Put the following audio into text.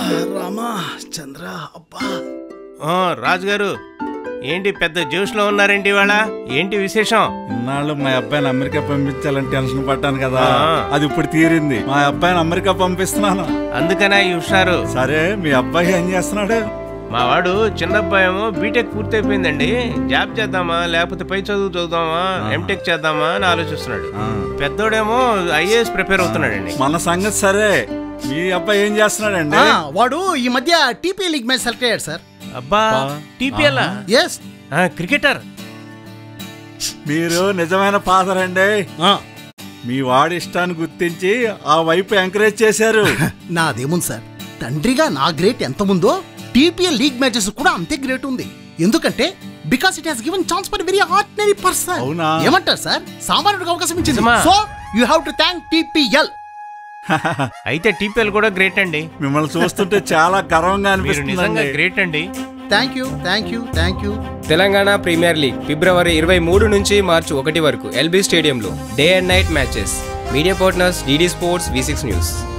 రామా చంద్ర అబ్బా ఆ, రాజుగారు ఏంటి పెద్ద జోష్లో ఉన్నారేంటి ఇవాళ ఏంటి విశేషం ఇన్నాళ్ళు మా అబ్బాయిని అమెరికా పంపించాలని టెన్షన్ పడ్డాను కదా ఆ. అది ఇప్పుడు తీరింది మా అబ్బాయిని అమెరికా పంపిస్తున్నాను అందుకనే ఈ హుషారు సరే మీ అబ్బాయి ఏం చేస్తున్నాడు మా వాడు చిన్నబ్బాయేమో బీటెక్ పూర్తయిపోయిందండి జాబ్ చేద్దామా లేకపోతే పై చదువు చదువుదామా ఎంటెక్ చేద్దామా అని ఆలోచిస్తున్నాడు ఆ. పెద్దోడేమో ఐఏఎస్ ప్రిపేర్ అవుతున్నాడండి మన సంగతి సరే మీ అబ్బాయి ఏం చేస్తున్నాడండి ఆ, వాడు ఈ మధ్య టీపీ లీగ్ మ్యాచ్ సెలెక్ట్ అయ్యాడు సార్ అబ్బా టీపీఎల్ ఎస్ క్రికెటర్ మీరు నిజమైన ఫాదర్ అండి మీ వాడి ఇష్టాన్ని గుర్తించి ఆ వైపు ఎంకరేజ్ చేశారు నాదేముంది సార్ తండ్రిగా నా గ్రేట్ ఎంత ముందో టీపీఎల్ లీగ్ మ్యాచెస్ కూడా అంతే గ్రేట్ ఉంది ఎందుకంటే because it has given chance for very ordinary person అవునా? ఏమంటారు సార్ సామాన్యుడికి అవకాశం ఇచ్చింది నిజమా? So you have to thank TPL అయితే టీపీఎల్ కూడా గ్రేట్ అండి మిమ్మల్ని చూస్తుంటే చాలా గర్వంగా మీరు నిజంగా అనిపిస్తుంది గ్రేట్ అండి thank you thank you thank you Telangana premier league ఫిబ్రవరి ఇరవై మూడు నుంచి మార్చి ఒకటి వరకు ఎల్బీ స్టేడియంలో day and night matches media partners DD sports V six news